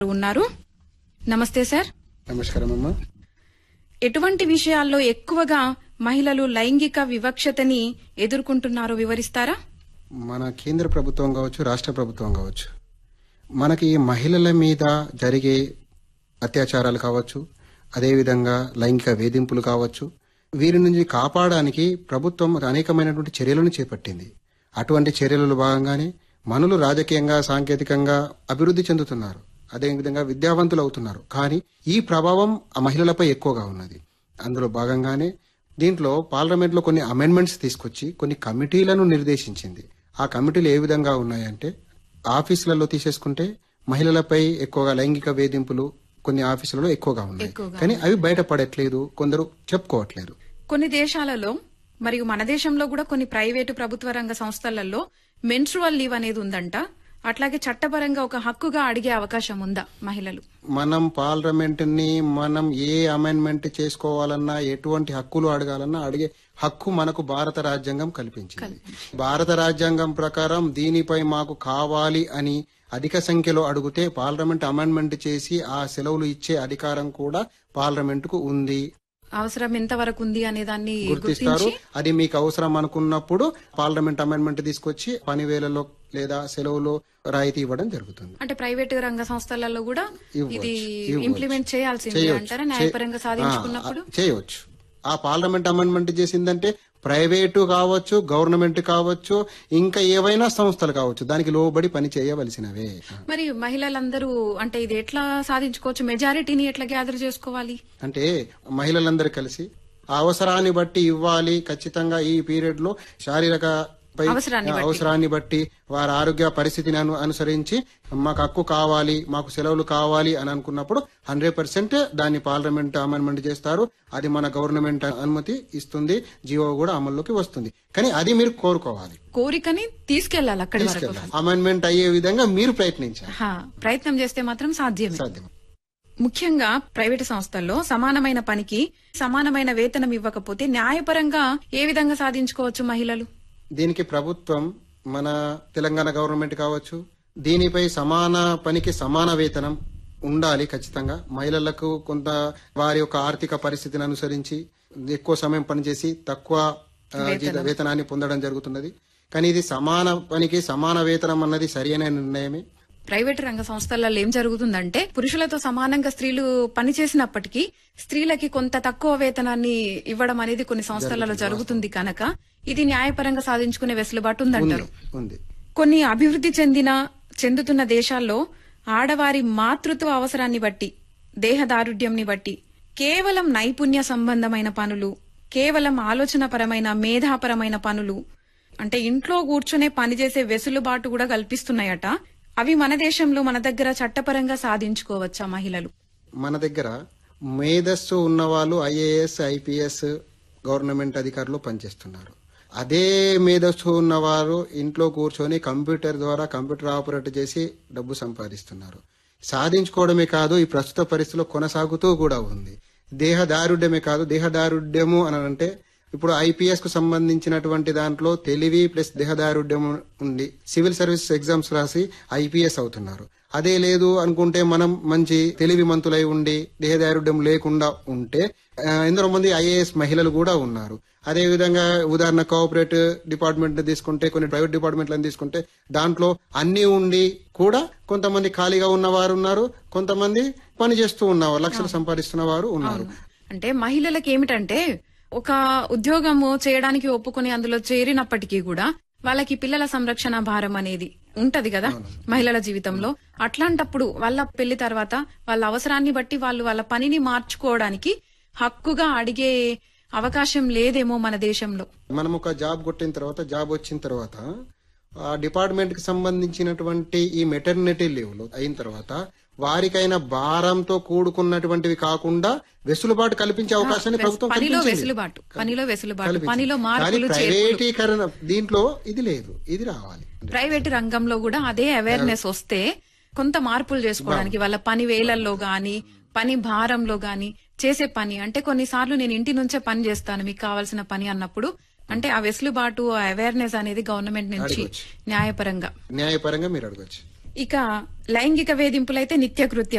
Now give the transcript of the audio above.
ఉన్నారు నమస్తే సార్ నమస్కారం అమ్మా ఎటువంటి విషయాల్లో ఎక్కువగా మహిళలు లైంగిక వివక్షతని ఎదుర్కొంటున్నారో వివరిస్తారా మన కేంద్ర ప్రభుత్వం కావచ్చు రాష్ట్ర ప్రభుత్వం కావచ్చు మనకి మహిళల మీద జరిగే అత్యాచారాలు కావచ్చు అదేవిధంగా లైంగిక వేధింపులు కావచ్చు వీరి నుంచి కాపాడడానికి ప్రభుత్వం అనేకమైనటువంటి చర్యలను చేపట్టింది అటువంటి చర్యలలో భాగంగానే మనులు రాజకీయంగా సాంకేతికంగా అభివృద్ధి చెందుతున్నారు అదేవిధంగా విద్యావంతులు అవుతున్నారు కానీ ఈ ప్రభావం ఆ మహిళలపై ఎక్కువగా ఉన్నది అందులో భాగంగానే దీంట్లో పార్లమెంట్ లో కొన్ని అమెండ్మెంట్స్ తీసుకొచ్చి కొన్ని కమిటీలను నిర్దేశించింది ఆ కమిటీలు ఏ విధంగా ఉన్నాయంటే ఆఫీసులలో తీసేసుకుంటే మహిళలపై ఎక్కువగా లైంగిక వేధింపులు కొన్ని ఆఫీసులలో ఎక్కువగా ఉన్నాయి ఎక్కువగా. కానీ అవి బయటపడట్లేదు కొందరు చెప్పుకోవట్లేదు కొన్ని దేశాలలో మరియు మన దేశంలో కూడా కొన్ని ప్రైవేటు ప్రభుత్వ రంగ సంస్థలలో మెన్స్ట్రువల్ లీవ్ అనేది ఉందంట అట్లాగే చట్టపరంగా ఒక హక్కుగా అడిగే అవకాశం ఉందా మహిళలు మనం పార్లమెంట్ ని మనం ఏ అమెండ్మెంట్ చేసుకోవాలన్నా ఎటువంటి హక్కులు అడగాలన్నా అడిగే హక్కు మనకు భారత రాజ్యాంగం కల్పించింది భారత రాజ్యాంగం ప్రకారం దీనిపై మాకు కావాలి అని అధిక సంఖ్యలో అడిగితే పార్లమెంట్ అమెండ్మెంట్ చేసి ఆ సెలవులు ఇచ్చే అధికారం కూడా పార్లమెంట్ కు ఉంది అవసరం ఎంత వరకు ఉంది అనే దాన్ని గుర్తిస్తారు గుర్తించి అది మీకు అవసరం అనుకున్నప్పుడు పార్లమెంట్ అమెండ్మెంట్ తీసుకొచ్చి పని వేళలో లేదా సెలవులో రాయితీ ఇవ్వడం జరుగుతుంది అంటే ప్రైవేటు రంగ సంస్థలలో కూడా ఇవ్వచ్చు, ఇది ఇవ్వచ్చు. ఇంప్లిమెంట్ చేయాల్సిందే చేయొచ్చు. అంటారా చే- న్యాయపరంగా సాధించుకున్నప్పుడు ఆ, చేయవచ్చు ఆ పార్లమెంట్ అమెండ్మెంట్ చేసిందంటే ప్రైవేటు కావచ్చు గవర్నమెంట్ కావచ్చు ఇంకా ఏవైనా సంస్థలు కావచ్చు దానికి లోబడి పని చేయవలసినవే మరి మహిళలందరూ అంటే ఇది ఎట్లా సాధించుకోవచ్చు మెజారిటీని ఎట్లా గ్యాదర్ చేసుకోవాలి అంటే మహిళలందరూ కలిసి ఆ అవసరాన్ని బట్టి ఇవ్వాలి ఖచ్చితంగా ఈ పీరియడ్ లో శారీరక పై అవసరాన్ని బట్టి. అవసరాన్ని బట్టి వారి ఆరోగ్య పరిస్థితిని అను- అనుసరించి మాకు హక్కు కావాలి మాకు సెలవులు కావాలి అని అనుకున్నప్పుడు హండ్రెడ్ పర్సెంట్ దాన్ని పార్లమెంట్ అమెండ్మెంట్ చేస్తారు అది మన గవర్నమెంట్ అనుమతి ఇస్తుంది జీవో కూడా అమల్లోకి వస్తుంది కానీ అది మీరు కోరుకోవాలి కోరికని తీసుకెళ్లాలి అక్కడి వరకు తీసుకెళ్ళాలి అమెండ్మెంట్ అయ్యే విధంగా మీరు ప్రయత్నించాలి హా, ప్రయత్నం చేస్తే మాత్రం సాధ్యమే సాధ్యం ముఖ్యంగా ప్రైవేటు సంస్థల్లో సమానమైన పనికి సమానమైన వేతనం ఇవ్వకపోతే న్యాయపరంగా ఏ విధంగా సాధించుకోవచ్చు మహిళలు దీనికి ప్రభుత్వం మన తెలంగాణ గవర్నమెంట్ కావచ్చు దీనిపై సమాన పనికి సమాన వేతనం ఉండాలి ఖచ్చితంగా మహిళలకు కొంత వారి యొక్క ఆర్థిక పరిస్థితిని అనుసరించి ఎక్కువ సమయం పనిచేసి తక్కువ ఆ, జీత- వేతనాన్ని పొందడం జరుగుతున్నది కానీ ఇది సమాన పనికి సమాన వేతనం అన్నది సరైన నిర్ణయమే ప్రైవేటు రంగ సంస్థలలో ఏం జరుగుతుందంటే పురుషులతో సమానంగా స్త్రీలు పనిచేసినప్పటికీ స్త్రీలకి కొంత తక్కువ వేతనాన్ని ఇవ్వడం అనేది కొన్ని సంస్థలలో జరుగుతుంది కనుక ఇది న్యాయపరంగా సాధించుకునే వెసులుబాటు ఉందంటారు ఉంది కొన్ని అభివృద్ధి చెందిన చెందుతున్న దేశాల్లో ఆడవారి మాతృత్వ అవసరాన్ని బట్టి దేహదారుఢ్యంని బట్టి కేవలం నైపుణ్య సంబంధమైన పనులు కేవలం ఆలోచనపరమైన మేధాపరమైన పనులు అంటే ఇంట్లో కూర్చునే పనిచేసే వెసులుబాటు కూడా కల్పిస్తున్నాయట అవి మన దేశంలో మన దగ్గర చట్టపరంగా సాధించుకోవచ్చా మహిళలు మన దగ్గర మేధస్సు ఉన్నవాళ్ళు ఐఏఎస్ ఐపీఎస్ గవర్నమెంట్ అధికారులు పనిచేస్తున్నారు అదే మేధస్సు ఉన్నవారు ఇంట్లో కూర్చొని కంప్యూటర్ ద్వారా కంప్యూటర్ ఆపరేట్ చేసి డబ్బు సంపాదిస్తున్నారు సాధించుకోవడమే కాదు ఈ ప్రస్తుత పరిస్థితిలో కొనసాగుతూ కూడా ఉంది దేహదారుఢ్యమే కాదు దేహదారుఢ్యము అని అంటే ఇప్పుడు ఐపీఎస్ కు సంబంధించినటువంటి దాంట్లో తెలివి ప్లస్ దేహదారుఢ్యం ఉంది సివిల్ సర్వీస్ ఎగ్జామ్స్ రాసి ఐపీఎస్ అవుతున్నారు అదే లేదు అనుకుంటే మనం మంచి తెలివి మంతులై ఉండి దేహదారుఢ్యం లేకుండా ఉంటే ఆ, ఎందరో మంది ఐఏఎస్ మహిళలు కూడా ఉన్నారు అదే విధంగా ఉదాహరణ కోఆపరేట్ డిపార్ట్మెంట్ తీసుకుంటే కొన్ని ప్రైవేట్ డిపార్ట్మెంట్లను తీసుకుంటే దాంట్లో అన్ని ఉండి కూడా కొంతమంది ఖాళీగా ఉన్నవారు ఉన్నారు కొంతమంది పని చేస్తూ ఉన్నవారు లక్షలు సంపాదిస్తున్న వారు ఉన్నారు అంటే మహిళలకు ఏమిటంటే ఒక ఉద్యోగము చేయడానికి ఒప్పుకొని అందులో చేరినప్పటికీ కూడా వాళ్ళకి పిల్లల సంరక్షణ భారం అనేది ఉంటది కదా మహిళల జీవితంలో అట్లాంటప్పుడు వాళ్ళ పెళ్లి తర్వాత వాళ్ళ అవసరాన్ని బట్టి వాళ్ళు వాళ్ళ పనిని మార్చుకోవడానికి హక్కుగా అడిగే అవకాశం లేదేమో మన దేశంలో మనం ఒక జాబ్ కొట్టిన తర్వాత జాబ్ వచ్చిన తర్వాత ఆ డిపార్ట్మెంట్ కి సంబంధించినటువంటి ఈ మెటర్నిటీ లీవ్లు అయిన తర్వాత వారికైన భారంతో కూడుకున్నటువంటివి కాకుండా వెసులుబాటు కల్పించే అవకాశాన్ని ప్రభుత్వం పనిలో కల్పించింది. వెసులుబాటు పనిలో వెసులుబాటు కల్పించింది. పనిలో కానీ మార్పులు చేర్పులు ప్రైవేటీకరణ దీంట్లో ఇది లేదు ఇది రావాలి ప్రైవేట్ రంగంలో కూడా అదే అవేర్నెస్ వస్తే కొంత మార్పులు చేసుకోవడానికి వాళ్ళ పని వేలల్లో గాని పని భారంలో గాని చేసే పని అంటే కొన్నిసార్లు నేను ఇంటి నుంచే పని చేస్తాను మీకు కావాల్సిన పని అన్నప్పుడు అంటే ఆ వెసులుబాటు ఆ అవేర్నెస్ అనేది గవర్నమెంట్ నుంచి అడగొచ్చు. న్యాయపరంగా న్యాయపరంగా మీరు అడగచ్చు ఇక లైంగిక వేధింపులైతే నిత్యకృత్యం